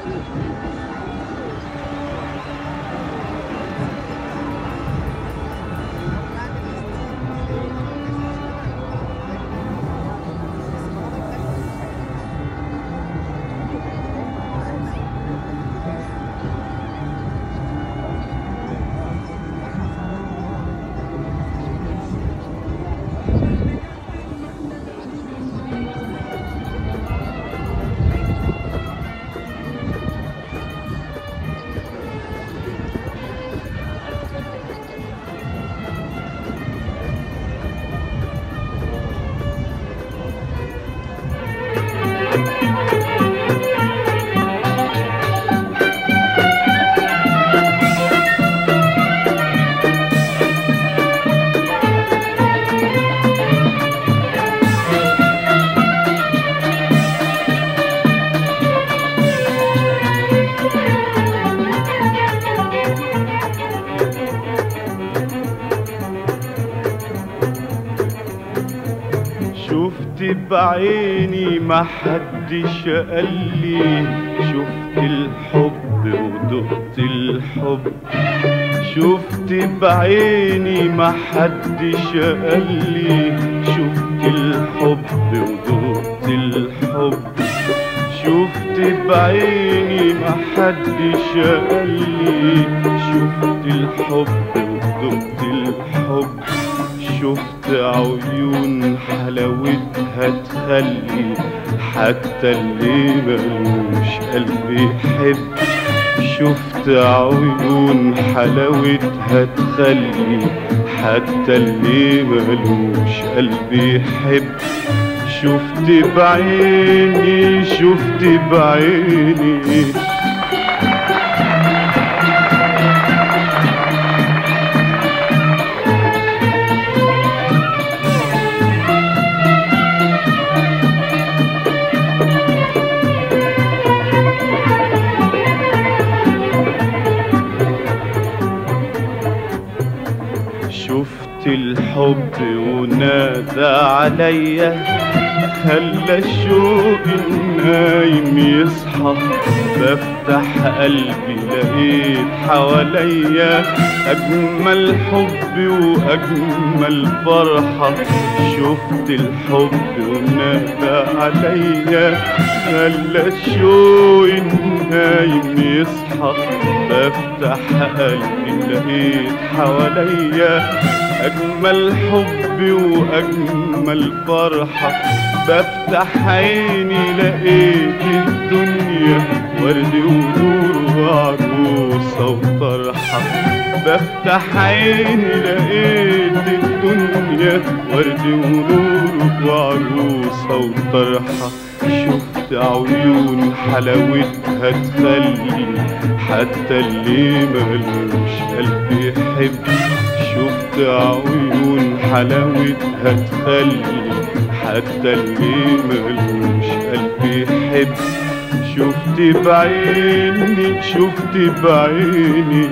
شفت بعيني ما حدش قال لي شفت الحب ودقت الحب شفت بعيني ما حدش قال لي شفت الحب ودقت الحب شفت بعيني ما حدش قال لي شفت الحب ودقت الحب شفت عيون حلاوتها تخلي حتى اللي ملوش قلب يحب شفت عيون حلاوتها تخلي حتى اللي ملوش قلب يحب شفت بعيني شفت بعيني شفت الحب ونادى عليا خلى الشوق النايم يصحى بفتح قلبي لقيت حواليا أجمل حب وأجمل فرحة شفت الحب ونادى عليا خلى الشوق النايم يصحى بفتح قلبي لقيت حواليا أجمل حب وأجمل فرحة بفتح عيني لقيت الدنيا ورد ونور وعروسة وطرحة بفتح عيني لقيت الدنيا ورد ونور وعروسة وطرحة شفت عيون حلاوتها تخلي حتى اللي ملوش قلب يحب شفت عيون حلاوتها تخلي حتى اللي ملوش قلب يحب شفت بعيني شفت بعيني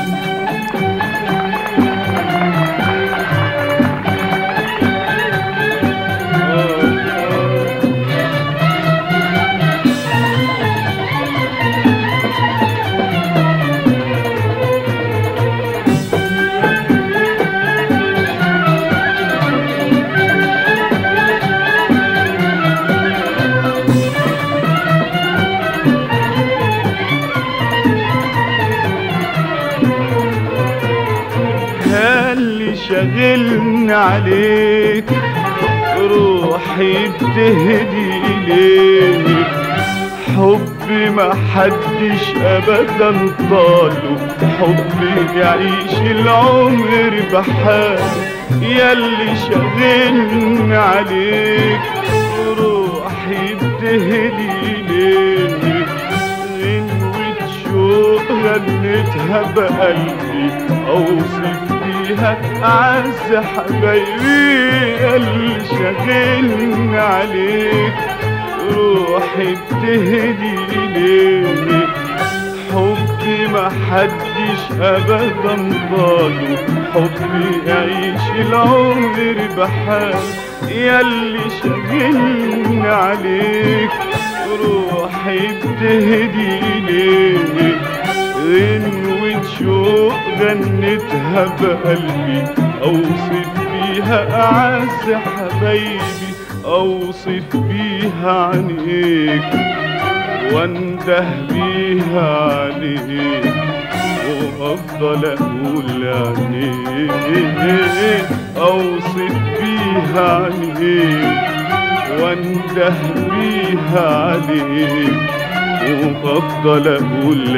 اللي شاغلني عليك روحي بتهدي إليك حبي ما حدش ابدا طاله حبي يعيش العمر بحال ياللي شاغلني عليك روحي بتهدي إليك غنوة شوق غنتها بقلبي اوصف بيها اعز حبايبي اللي شاغلني عليك روحي بتهدي ليك حبي ما حدش ابدا ضاله حبي يعيش العمر بحال ياللي شاغلني عليك روحي بتهدي ليك غنوة شوق غنتها بقلبي اوصف بيها اعز حبايبي اوصف بيها عينيك وانده بيها عليك وافضل اقول عينيك اوصف بيها عينيك وانده بيها عليك وافضل اقول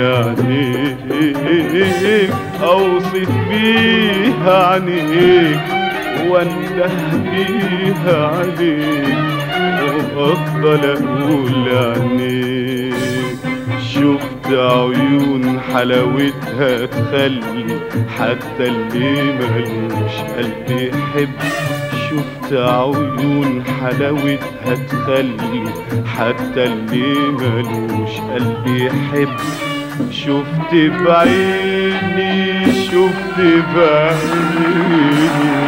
عينيك اوصف بيها عينيك وانده بيها عليك وافضل اقول عينيك شفت عيون حلاوتها تخلي حتى اللي ملوش قلب يحب شفت عيون حلاوتها تخلي حتى اللي ملوش قلب يحب شفت بعيني شفت بعيني